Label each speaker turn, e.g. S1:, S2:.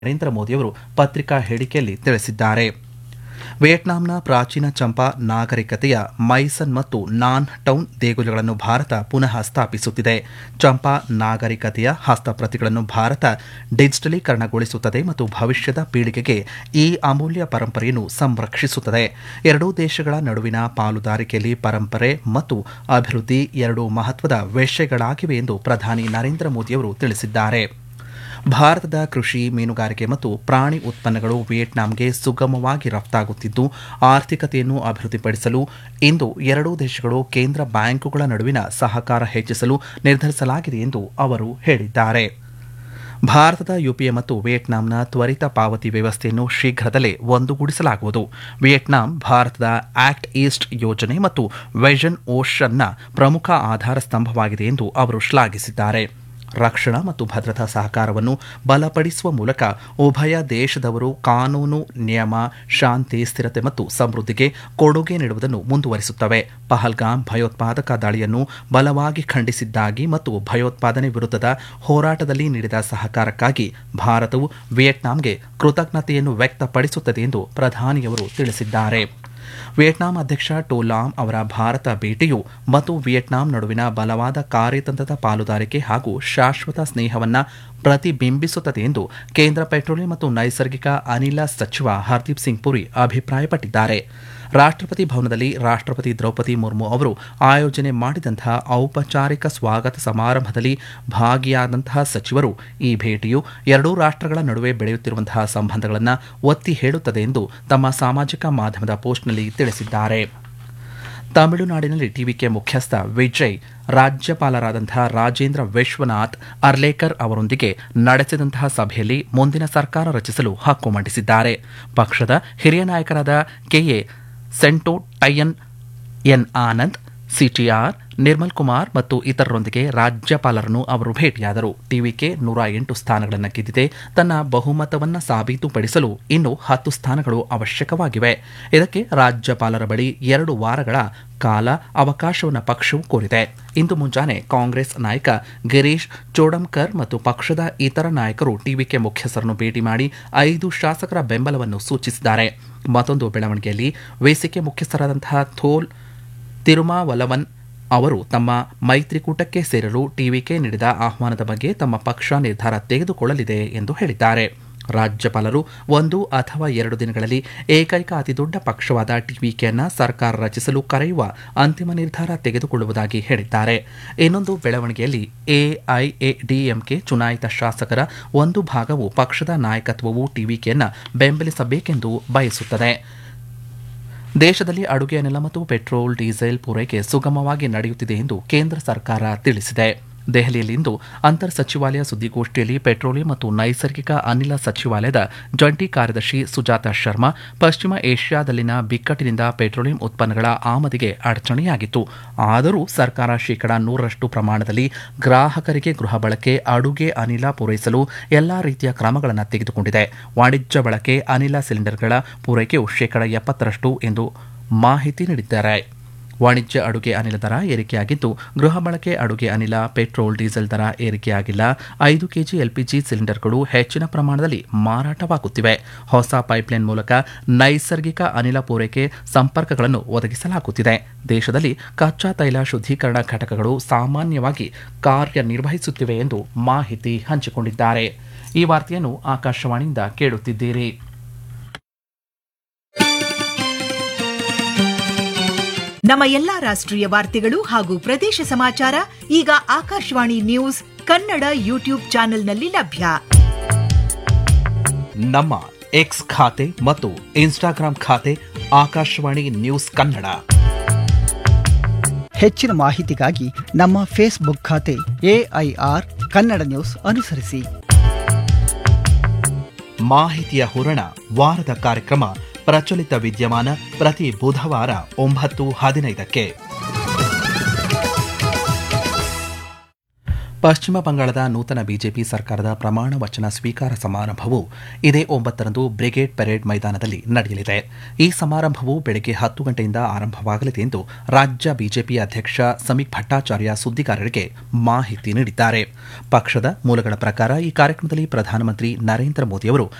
S1: ನರೇಂದ್ರ ಮೋದಿಯವರು ಪತ್ರಿಕಾ ಹೇಳಿಕೆಯಲ್ಲಿ ತಿಳಿಸಿದ್ದಾರೆ ವಿಯೆಟ್ನಾಂನ ಪ್ರಾಚೀನ ಚಂಪಾ ನಾಗರಿಕತೆಯ ಮೈಸನ್ ಮತ್ತು ನಾನ್ ಟೌನ್ ದೇಗುಲಗಳನ್ನು ಭಾರತ ಪುನಃ ಸ್ಥಾಪಿಸುತ್ತಿದೆ ಚಂಪಾ ನಾಗರಿಕತೆಯ ಹಸ್ತಪ್ರತಿಗಳನ್ನು ಭಾರತ ಡಿಜಿಟಲೀಕರಣಗೊಳಿಸುತ್ತದೆ ಮತ್ತು ಭವಿಷ್ಯದ ಪೀಳಿಗೆಗೆ ಈ ಅಮೂಲ್ಯ ಪರಂಪರೆಯನ್ನು ಸಂರಕ್ಷಿಸುತ್ತದೆ ಎರಡೂ ದೇಶಗಳ ನಡುವಿನ ಪಾಲುದಾರಿಕೆಯಲ್ಲಿ ಪರಂಪರೆ ಮತ್ತು ಅಭಿವೃದ್ಧಿ ಎರಡು ಮಹತ್ವದ ವಿಷಯಗಳಾಗಿವೆ ಎಂದು ಪ್ರಧಾನಿ ನರೇಂದ್ರ ಮೋದಿಯವರು ತಿಳಿಸಿದ್ದಾರೆ ಭಾರತದ ಕೃಷಿ ಮೀನುಗಾರಿಕೆ ಮತ್ತು ಪ್ರಾಣಿ ಉತ್ಪನ್ನಗಳು ವಿಯೆಟ್ನಾಂಗೆ ಸುಗಮವಾಗಿ ರಫ್ತಾಗುತ್ತಿದ್ದು ಆರ್ಥಿಕತೆಯನ್ನು ಅಭಿವೃದ್ಧಿಪಡಿಸಲು ಇಂದು ಎರಡೂ ದೇಶಗಳು ಕೇಂದ್ರ ಬ್ಯಾಂಕುಗಳ ನಡುವಿನ ಸಹಕಾರ ಹೆಚ್ಚಿಸಲು ನಿರ್ಧರಿಸಲಾಗಿದೆ ಎಂದು ಅವರು ಹೇಳಿದ್ದಾರೆ ಭಾರತದ ಯುಪಿಎ ಮತ್ತು ವಿಯೆಟ್ನಾಂನ ತ್ವರಿತ ಪಾವತಿ ವ್ಯವಸ್ಥೆಯನ್ನು ಶೀಘ್ರದಲ್ಲೇ ಒಂದುಗೂಡಿಸಲಾಗುವುದು ವಿಯೆಟ್ನಾಂ ಭಾರತದ ಆಕ್ಟ್ ಈಸ್ಟ್ ಯೋಜನೆ ಮತ್ತು ವಿಷನ್ ಓಷನ್ನ ಪ್ರಮುಖ ಆಧಾರ ಸ್ತಂಭವಾಗಿದೆ ಎಂದು ಅವರು ಶ್ಲಾಘಿಸಿದ್ದಾರೆ ರಕ್ಷಣಾ ಮತ್ತು ಭದ್ರತಾ ಸಹಕಾರವನ್ನು ಬಲಪಡಿಸುವ ಮೂಲಕ ಉಭಯ ದೇಶದವರು ಕಾನೂನು ನಿಯಮ ಶಾಂತಿ ಸ್ಥಿರತೆ ಮತ್ತು ಸಮೃದ್ಧಿಗೆ ಕೊಡುಗೆ ನೀಡುವುದನ್ನು ಮುಂದುವರಿಸುತ್ತವೆ ಪಹಲ್ಗಾಮ್ ಭಯೋತ್ಪಾದಕ ದಾಳಿಯನ್ನು ಬಲವಾಗಿ ಖಂಡಿಸಿದ್ದಾಗಿ ಮತ್ತು ಭಯೋತ್ಪಾದನೆ ವಿರುದ್ಧದ ಹೋರಾಟದಲ್ಲಿ ನೀಡಿದ ಸಹಕಾರಕ್ಕಾಗಿ ಭಾರತವು ವಿಯೆಟ್ನಾಂಗೆ ಕೃತಜ್ಞತೆಯನ್ನು ವ್ಯಕ್ತಪಡಿಸುತ್ತದೆ ಎಂದು ಪ್ರಧಾನಿಯವರು ತಿಳಿಸಿದ್ದಾರೆ ವಿಯೆಟ್ನಾಂ ಅಧ್ಯಕ್ಷ ಟೋಲಾಮ್ ಅವರ ಭಾರತ ಭೇಟಿಯು ಮತ್ತು ವಿಯೆಟ್ನಾಂ ನಡುವಿನ ಬಲವಾದ ಕಾರ್ಯತಂತ್ರದ ಪಾಲುದಾರಿಕೆ ಹಾಗೂ ಶಾಶ್ವತ ಸ್ನೇಹವನ್ನ ಪ್ರತಿಬಿಂಬಿಸುತ್ತದೆ ಎಂದು ಕೇಂದ್ರ ಪೆಟ್ರೋಲಿಯಂ ಮತ್ತು ನೈಸರ್ಗಿಕ ಅನಿಲ ಸಚಿವ ಹರ್ದೀಪ್ ಸಿಂಗ್ ಪುರಿ ಅಭಿಪ್ರಾಯಪಟ್ಟಿದ್ದಾರೆ ರಾಷ್ಟ್ರಪತಿ ಭವನದಲ್ಲಿ ರಾಷ್ಟ್ರಪತಿ ದ್ರೌಪದಿ ಮುರ್ಮು ಅವರು ಆಯೋಜನೆ ಮಾಡಿದಂತಹ ಔಪಚಾರಿಕ ಸ್ವಾಗತ ಸಮಾರಂಭದಲ್ಲಿ ಭಾಗಿಯಾದಂತಹ ಸಚಿವರು ಈ ಭೇಟಿಯು ಎರಡೂ ರಾಷ್ಟ್ರಗಳ ನಡುವೆ ಬೆಳೆಯುತ್ತಿರುವಂತಹ ಸಂಬಂಧಗಳನ್ನು ಒತ್ತಿ ಹೇಳುತ್ತದೆ ಎಂದು ತಮ್ಮ ಸಾಮಾಜಿಕ ಮಾಧ್ಯಮದ ಪೋಸ್ಟ್ನಲ್ಲಿ ತಿಳಿಸಿದ್ದಾರೆ ತಮಿಳುನಾಡಿನಲ್ಲಿ ಟಿವಿಕೆ ಮುಖ್ಯಸ್ಥ ವಿಜಯ್ ರಾಜ್ಯಪಾಲರಾದಂತಹ ರಾಜೇಂದ್ರ ವಿಶ್ವನಾಥ್ ಅರ್ಲೇಕರ್ ಅವರೊಂದಿಗೆ ನಡೆಸಿದಂತಹ ಸಭೆಯಲ್ಲಿ ಮುಂದಿನ ಸರ್ಕಾರ ರಚಿಸಲು ಹಕ್ಕು ಮಂಡಿಸಿದ್ದಾರೆ ಪಕ್ಷದ ಹಿರಿಯ ನಾಯಕರಾದ KA Sengottaiyan N Anand CTR Nirmal Kumar ಮತ್ತು ಇತರರೊಂದಿಗೆ ರಾಜ್ಯಪಾಲರನ್ನು ಅವರು ಭೇಟಿಯಾದರು ಟಿವಿಕೆ ನೂರ ಎಂಟು ಸ್ಥಾನಗಳನ್ನು ಗೆದ್ದಿದೆ ತನ್ನ ಬಹುಮತವನ್ನು ಸಾಬೀತುಪಡಿಸಲು ಇನ್ನು ಹತ್ತು ಸ್ಥಾನಗಳು ಅವಶ್ಯಕವಾಗಿವೆ ಇದಕ್ಕೆ ರಾಜ್ಯಪಾಲರ ಬಳಿ ಎರಡು ವಾರಗಳ ಕಾಲ ಅವಕಾಶವನ್ನು ಪಕ್ಷವು ಕೋರಿದೆ ಇಂದು ಮುಂಜಾನೆ ಕಾಂಗ್ರೆಸ್ ನಾಯಕ ಗಿರೀಶ್ ಚೋಡಂಕರ್ ಮತ್ತು ಪಕ್ಷದ ಇತರ ನಾಯಕರು ಟಿವಿಕೆ ಮುಖ್ಯಸ್ಥರನ್ನು ಭೇಟಿ ಮಾಡಿ ಐದು ಶಾಸಕರ ಬೆಂಬಲವನ್ನು ಸೂಚಿಸಿದ್ದಾರೆ ಮತ್ತೊಂದು ಬೆಳವಣಿಗೆಯಲ್ಲಿ ವೇಸಿಕೆ ಮುಖ್ಯಸ್ಥರಾದಂತಹ ಥೋಲ್ ತಿರುಮಾವಲವನ್ ಅವರು ತಮ್ಮ ಮೈತ್ರಿಕೂಟಕ್ಕೆ ಸೇರಲು ಟಿವಿಕೆ ನೀಡಿದ ಆಹ್ವಾನದ ಬಗ್ಗೆ ತಮ್ಮ ಪಕ್ಷ ನಿರ್ಧಾರ ತೆಗೆದುಕೊಳ್ಳಲಿದೆ ಎಂದು ಹೇಳಿದ್ದಾರೆ ರಾಜ್ಯಪಾಲರು ಒಂದು ಅಥವಾ ಎರಡು ದಿನಗಳಲ್ಲಿ ಏಕೈಕ ಅತಿದೊಡ್ಡ ಪಕ್ಷವಾದ ಟಿವಿಕೆಯನ್ನ ಸರ್ಕಾರ ರಚಿಸಲು ಕರೆಯುವ ಅಂತಿಮ ನಿರ್ಧಾರ ತೆಗೆದುಕೊಳ್ಳುವುದಾಗಿ ಹೇಳಿದ್ದಾರೆ ಇನ್ನೊಂದು ಬೆಳವಣಿಗೆಯಲ್ಲಿ ಎಐಎಡಿಎಂಕೆ ಚುನಾಯಿತ ಶಾಸಕರ ಒಂದು ಭಾಗವು ಪಕ್ಷದ ನಾಯಕತ್ವವು ಟಿವಿಕೆಯನ್ನ ಬೆಂಬಲಿಸಬೇಕೆಂದು ಬಯಸುತ್ತದೆ ದೇಶದಲ್ಲಿ ಅಡುಗೆ ಅನಿಲ ಮತ್ತು ಪೆಟ್ರೋಲ್ ಡೀಸೆಲ್ ಪೂರೈಕೆ ಸುಗಮವಾಗಿ ನಡೆಯುತ್ತಿದೆ ಎಂದು ಕೇಂದ್ರ ಸರ್ಕಾರ ತಿಳಿಸಿದೆ ದೆಹಲಿಯಲ್ಲಿಂದು ಅಂತರ್ ಸಚಿವಾಲಯ ಸುದ್ದಿಗೋಷ್ಠಿಯಲ್ಲಿ ಪೆಟ್ರೋಲಿಯಂ ಮತ್ತು ನೈಸರ್ಗಿಕ ಅನಿಲ ಸಚಿವಾಲಯದ ಜಂಟಿ ಕಾರ್ಯದರ್ಶಿ ಸುಜಾತ ಶರ್ಮಾ ಪಶ್ಚಿಮ ಏಷ್ಯಾದಲ್ಲಿನ ಬಿಕ್ಕಟ್ಟಿನಿಂದ ಪೆಟ್ರೋಲಿಯಂ ಉತ್ಪನ್ನಗಳ ಆಮದಿಗೆ ಅಡಚಣೆಯಾಗಿತ್ತು ಆದರೂ ಸರ್ಕಾರ ಶೇಕಡಾ ನೂರರಷ್ಟು ಪ್ರಮಾಣದಲ್ಲಿ ಗ್ರಾಹಕರಿಗೆ ಗೃಹ ಬಳಕೆ ಅಡುಗೆ ಅನಿಲ ಪೂರೈಸಲು ಎಲ್ಲಾ ರೀತಿಯ ಕ್ರಮಗಳನ್ನು ತೆಗೆದುಕೊಂಡಿದೆ ವಾಣಿಜ್ಯ ಬಳಕೆ ಅನಿಲ ಸಿಲಿಂಡರ್ಗಳ ಪೂರೈಕೆಯು ಶೇಕಡಾ ಎಪ್ಪತ್ತರಷ್ಟು ಎಂದು ಮಾಹಿತಿ ನೀಡಿದ್ದಾರೆ ವಾಣಿಜ್ಯ ಅಡುಗೆ ಅನಿಲ ದರ ಏರಿಕೆಯಾಗಿದ್ದು ಗೃಹ ಬಳಕೆ ಅಡುಗೆ ಅನಿಲ ಪೆಟ್ರೋಲ್ ಡೀಸೆಲ್ ದರ ಏರಿಕೆಯಾಗಿಲ್ಲ ಐದು ಕೆಜಿ ಎಲ್ಪಿಜಿ ಸಿಲಿಂಡರ್ಗಳು ಹೆಚ್ಚಿನ ಪ್ರಮಾಣದಲ್ಲಿ ಮಾರಾಟವಾಗುತ್ತಿವೆ ಹೊಸ ಪೈಪ್ಲೈನ್ ಮೂಲಕ ನೈಸರ್ಗಿಕ ಅನಿಲ ಪೂರೈಕೆ ಸಂಪರ್ಕಗಳನ್ನು ಒದಗಿಸಲಾಗುತ್ತಿದೆ ದೇಶದಲ್ಲಿ ಕಚ್ಚಾ ತೈಲ ಶುದ್ಧೀಕರಣ ಘಟಕಗಳು ಸಾಮಾನ್ಯವಾಗಿ ಕಾರ್ಯನಿರ್ವಹಿಸುತ್ತಿವೆ ಎಂದು ಮಾಹಿತಿ ಹಂಚಿಕೊಂಡಿದ್ದಾರೆ ಈ ವಾರ್ತೆಯನ್ನು ಆಕಾಶವಾಣಿಯಿಂದ ಕೇಳುತ್ತಿದ್ದೀರಿ
S2: ನಮ್ಮ ಎಲ್ಲಾ ರಾಷ್ಟ್ರೀಯ ವಾರ್ತೆಗಳು ಹಾಗೂ ಪ್ರದೇಶ ಸಮಾಚಾರ ಈಗ ಆಕಾಶವಾಣಿ ನ್ಯೂಸ್ ಕನ್ನಡ ಯೂಟ್ಯೂಬ್ ಚಾನೆಲ್ನಲ್ಲಿ ಲಭ್ಯ
S1: ನಮ್ಮ ಎಕ್ಸ್ ಖಾತೆ ಮತ್ತು ಇನ್ಸ್ಟಾಗ್ರಾಂ ಖಾತೆ ಆಕಾಶವಾಣಿ ನ್ಯೂಸ್ ಕನ್ನಡ
S3: ಹೆಚ್ಚಿನ ಮಾಹಿತಿಗಾಗಿ ನಮ್ಮ ಫೇಸ್ಬುಕ್ ಖಾತೆ ಎಐಆರ್ ಕನ್ನಡ ನ್ಯೂಸ್ ಅನುಸರಿಸಿ
S1: ಮಾಹಿತಿಯ ಹೂರಣ ವಾರದ ಕಾರ್ಯಕ್ರಮ ಪ್ರಚಲಿತ ವಿದ್ಯಮಾನ ಪ್ರತಿ ಬುಧವಾರ ಒಂಬತ್ತು ಹದಿನೈದಕ್ಕೆ ಪಶ್ಚಿಮ ಬಂಗಾಳದ ನೂತನ ಬಿಜೆಪಿ ಸರ್ಕಾರದ ಪ್ರಮಾಣ ವಚನ ಸ್ವೀಕಾರ ಸಮಾರಂಭವು ಇದೇ ಒಂಬತ್ತರಂದು ಬ್ರಿಗೇಡ್ ಪೆರೇಡ್ ಮೈದಾನದಲ್ಲಿ ನಡೆಯಲಿದೆ ಈ ಸಮಾರಂಭವು ಬೆಳಗ್ಗೆ ಹತ್ತು ಗಂಟೆಯಿಂದ ಆರಂಭವಾಗಲಿದೆ ಎಂದು ರಾಜ್ಯ ಬಿಜೆಪಿ ಅಧ್ಯಕ್ಷ ಸಮೀಕ್ ಭಟ್ಟಾಚಾರ್ಯ ಸುದ್ದಿಗಾರರಿಗೆ ಮಾಹಿತಿ ನೀಡಿದ್ದಾರೆ ಪಕ್ಷದ ಮೂಲಗಳ ಪ್ರಕಾರ ಈ ಕಾರ್ಯಕ್ರಮದಲ್ಲಿ ಪ್ರಧಾನಮಂತ್ರಿ ನರೇಂದ್ರ ಮೋದಿ ಅವರು